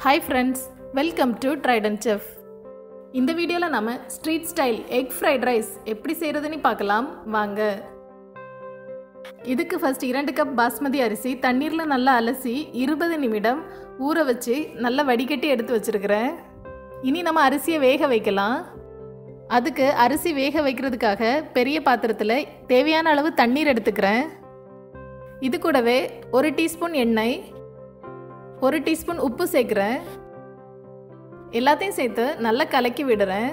hi friends welcome to Trident chef இந்த வீடியோவில் நம்ம street style egg fried rice எப்படி செய்கிறதுன்னு பார்க்கலாம் வாங்க இதுக்கு ஃபர்ஸ்ட் இரண்டு கப் பாஸ்மதி அரிசி தண்ணீரில் நல்லா அலசி இருபது நிமிடம் ஊற வச்சு நல்லா வடிகட்டி எடுத்து வச்சுருக்கிறேன் இனி நம்ம அரிசியை வேக வைக்கலாம் அதுக்கு அரிசி வேக வைக்கிறதுக்காக பெரிய பாத்திரத்தில் தேவையான அளவு தண்ணீர் எடுத்துக்கிறேன் இது கூடவே ஒரு டீஸ்பூன் எண்ணெய் ஒரு டீஸ்பூன் உப்பு சேர்க்குறேன் எல்லாத்தையும் சேர்த்து நல்லா கலக்கி விடுறேன்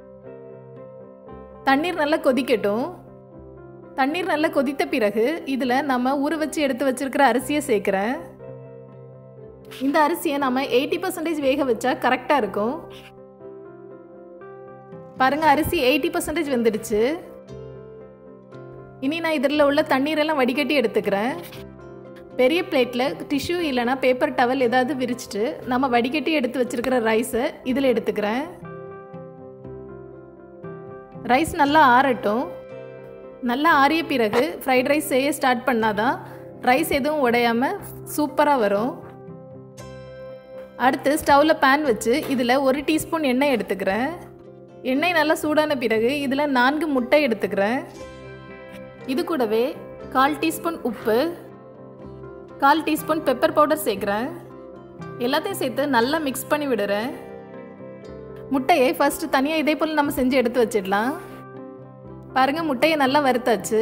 தண்ணீர் நல்லா கொதிக்கட்டும் தண்ணீர் நல்லா கொதித்த பிறகு இதில் நம்ம ஊற வச்சு எடுத்து வச்சிருக்கிற அரிசியை சேர்க்குறேன் இந்த அரிசியை நம்ம எயிட்டி பர்சன்டேஜ் வேக வச்சா கரெக்டாக இருக்கும் பாருங்கள் அரிசி எயிட்டி பர்சன்டேஜ் வெந்துடுச்சு இனி நான் இதில் உள்ள தண்ணீரெல்லாம் வடிகட்டி எடுத்துக்கிறேன் பெரிய பிளேட்டில் டிஷ்யூ இல்லைனா பேப்பர் டவல் ஏதாவது விரிச்சிட்டு நம்ம வடிகட்டி எடுத்து வச்சிருக்கிற ரைஸை இதில் எடுத்துக்கிறேன் ரைஸ் நல்லா ஆறட்டும் நல்லா ஆறிய பிறகு ஃப்ரைட் ரைஸ் செய்ய ஸ்டார்ட் பண்ணாதான் ரைஸ் எதுவும் உடையாமல் சூப்பராக வரும் அடுத்து ஸ்டவ்வில் பேன் வச்சு இதில் ஒரு டீஸ்பூன் எண்ணெய் எடுத்துக்கிறேன் எண்ணெய் நல்லா சூடான பிறகு இதில் நான்கு முட்டை எடுத்துக்கிறேன் இது கூடவே கால் டீஸ்பூன் உப்பு கால் டீஸ்பூன் பெப்பர் பவுடர் சேர்க்குறேன் எல்லாத்தையும் சேர்த்து நல்லா மிக்ஸ் பண்ணி விடுறேன் முட்டையை ஃபஸ்ட்டு தனியாக இதே போல் நம்ம செஞ்சு எடுத்து வச்சிடலாம் பாருங்கள் முட்டையை நல்லா வறுத்தாச்சு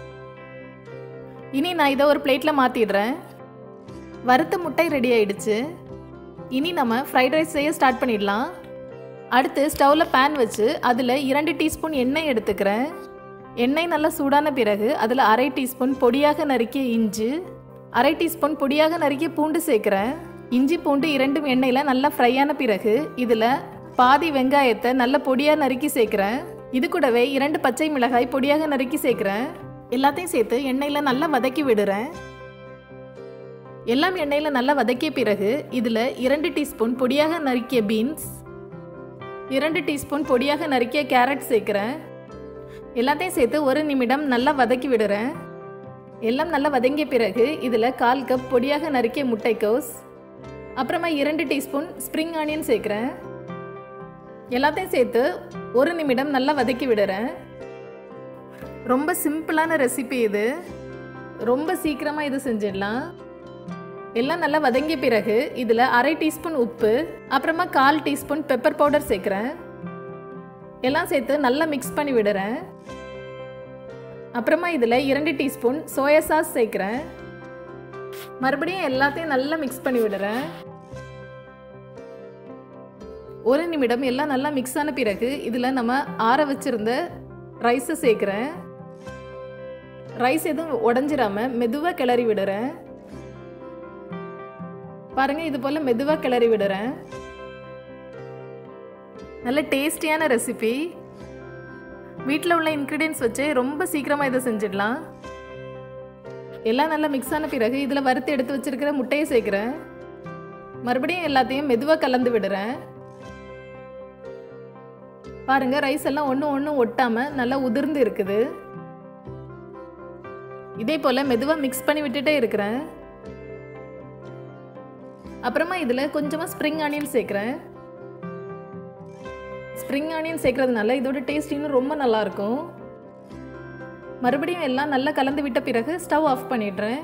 இனி நான் இதை ஒரு பிளேட்டில் மாற்றிடுறேன் வறுத்த முட்டை ரெடி ஆயிடுச்சு இனி நம்ம ஃப்ரைட் ரைஸ் செய்ய ஸ்டார்ட் பண்ணிடலாம் அடுத்து ஸ்டவ்வில் பேன் வச்சு அதில் இரண்டு டீஸ்பூன் எண்ணெய் எடுத்துக்கிறேன் எண்ணெய் நல்லா சூடான பிறகு அதில் அரை டீஸ்பூன் பொடியாக நறுக்கிய இஞ்சி அரை டீஸ்பூன் பொடியாக நறுக்கிய பூண்டு சேர்க்குறேன் இஞ்சி பூண்டு இரண்டும் எண்ணெயில் நல்லா ஃப்ரை ஆன பிறகு இதில் பாதி வெங்காயத்தை நல்ல பொடியாக நறுக்கி சேர்க்குறேன் இது கூடவே இரண்டு பச்சை மிளகாய் பொடியாக நறுக்கி சேர்க்குறேன் எல்லாத்தையும் சேர்த்து எண்ணெயில் நல்லா வதக்கி விடுறேன் எல்லாம் எண்ணெயில் நல்லா வதக்கிய பிறகு இதில் இரண்டு டீஸ்பூன் பொடியாக நறுக்கிய பீன்ஸ் இரண்டு டீஸ்பூன் பொடியாக நறுக்கிய கேரட் சேர்க்குறேன் எல்லாத்தையும் சேர்த்து ஒரு நிமிடம் நல்லா வதக்கி விடுறேன் எல்லாம் நல்லா வதங்கிய பிறகு இதில் கால் கப் பொடியாக நறுக்கிய முட்டைக்கோஸ் அப்புறமா இரண்டு டீஸ்பூன் ஸ்ப்ரிங் ஆனியன் சேர்க்குறேன் எல்லாத்தையும் சேர்த்து ஒரு நிமிடம் நல்லா வதக்கி விடுறேன் ரொம்ப சிம்பிளான ரெசிபி இது ரொம்ப சீக்கிரமாக இது செஞ்சிடலாம் எல்லாம் நல்லா வதங்கிய பிறகு இதில் அரை டீஸ்பூன் உப்பு அப்புறமா கால் டீஸ்பூன் பெப்பர் பவுடர் சேர்க்குறேன் எல்லாம் சேர்த்து நல்லா மிக்ஸ் பண்ணி விடுறேன் அப்புறமா இதில் இரண்டு டீஸ்பூன் சோயா சாஸ் சேர்க்குறேன் மறுபடியும் எல்லாத்தையும் நல்லா மிக்ஸ் பண்ணி விடுறேன் ஒரு நிமிடம் எல்லாம் நல்லா மிக்ஸ் ஆன பிறகு இதில் நம்ம ஆற வச்சிருந்த ரைஸை சேர்க்குறேன் ரைஸ் எதுவும் உடஞ்சிராம மெதுவாக கிளறி விடுறேன் பாருங்கள் இது போல் மெதுவாக கிளறி விடுறேன் நல்ல டேஸ்டியான ரெசிபி வீட்டில் உள்ள இன்க்ரீடியன்ஸ் வச்சு ரொம்ப சீக்கிரமாக இதை செஞ்சிடலாம் எல்லாம் நல்லா மிக்ஸ் ஆன பிறகு இதில் வறுத்து எடுத்து வச்சிருக்கிற முட்டையை சேர்க்குறேன் மறுபடியும் எல்லாத்தையும் மெதுவாக கலந்து விடுறேன் பாருங்க ரைஸ் எல்லாம் ஒன்று ஒன்று ஒட்டாமல் நல்லா உதிர்ந்து இருக்குது இதே போல் மெதுவாக மிக்ஸ் பண்ணி விட்டுட்டே இருக்கிறேன் அப்புறமா இதில் கொஞ்சமாக ஸ்ப்ரிங் ஆனியன் சேர்க்குறேன் ஸ்ப்ரிங் ஆனியன் சேர்க்கறதுனால இதோட டேஸ்ட் இன்னும் ரொம்ப நல்லாயிருக்கும் மறுபடியும் எல்லாம் நல்லா கலந்து விட்ட பிறகு ஸ்டவ் ஆஃப் பண்ணிடுறேன்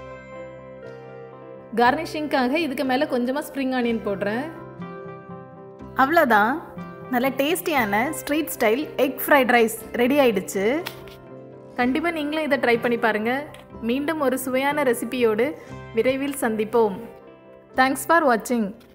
கார்னிஷிங்காக இதுக்கு மேலே கொஞ்சமாக ஸ்ப்ரிங் ஆனியன் போடுறேன் அவ்வளோதான் நல்ல டேஸ்டியான street style egg fried rice ready ஆயிடுச்சு கண்டிப்பாக நீங்களும் இதை ட்ரை பண்ணி பாருங்கள் மீண்டும் ஒரு சுவையான ரெசிபியோடு விரைவில் சந்திப்போம் தேங்க்ஸ் ஃபார் வாட்சிங்